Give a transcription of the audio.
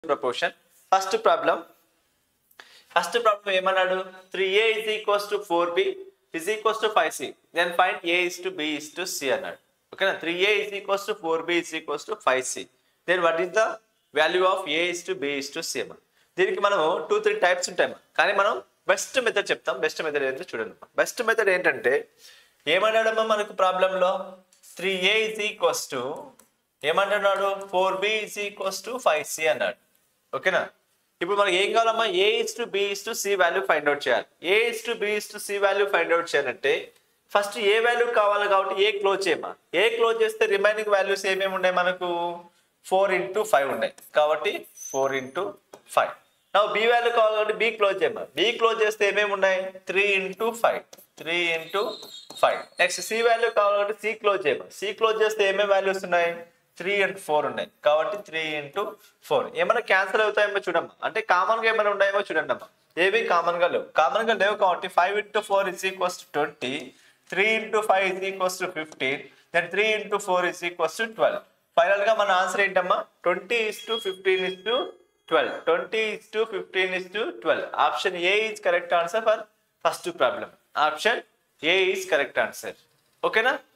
proportion first problem first problem ఏమన్నాడు three A is equals to four B is equals to five C then find A is to B is to C అన్నాడు ఓకేనా three A is equals to four B is equals to five C then what is the value of A is to B is to C అమ్మా దీనికి మనం two three types ఉంటాయి కానీ మనం best method చెప్తాం best method ఏంటో చూడండి best method ఏంటంటే ఏమన్నాడమ్మా మనకు ప్రాబ్లంలో three A is equals to ఏమంటున్నాడు four B is equals to five C అన్నాడు ఓకేనా ఇప్పుడు మనకి ఏం కావాలమ్మా A is to B is to C value find out చేయాలి A is to B is to C value find out చేయాలంటే first A value కావాలి కాబట్టి ఏ క్లోజ్ చేయమా ఏ క్లోజ్ చేస్తే రిమైనింగ్ వాల్యూస్ ఏమేమి ఉన్నాయి మనకు ఫోర్ ఇంటూ ఫైవ్ ఉన్నాయి కాబట్టి ఫోర్ ఇంటూ ఫైవ్ నా బి వాల్యూ కావాలి కాబట్టి బి క్లోజ్ చేయమా బి క్లోజ్ చేస్తే ఏమేమి ఉన్నాయి three into five three into five next C value కావాలి కాబట్టి సి క్లోజ్ చేయమా సి క్లోజ్ చేస్తే ఏమేమి వాల్యూస్ ఉన్నాయి త్రీ అండ్ ఫోర్ ఉన్నాయి కాబట్టి త్రీ ఇంటూ ఫోర్ ఏమైనా క్యాన్సిల్ అవుతాయేమో చూడమ్మా అంటే కామన్ గా ఏమైనా ఉన్నాయేమో చూడండి అమ్మా ఏవి కామన్ గా లేవు కామన్ గా లేవు కాబట్టి five into four is equals to twenty three into five is equals to fifteen then three into four is equals to twelve final గా మన ఆన్సర్ ఏంటమ్మా twenty is to fifteen is to twelve twenty is to fifteen is to twelve option A is correct answer for first problem option A is correct answer ఓకేనా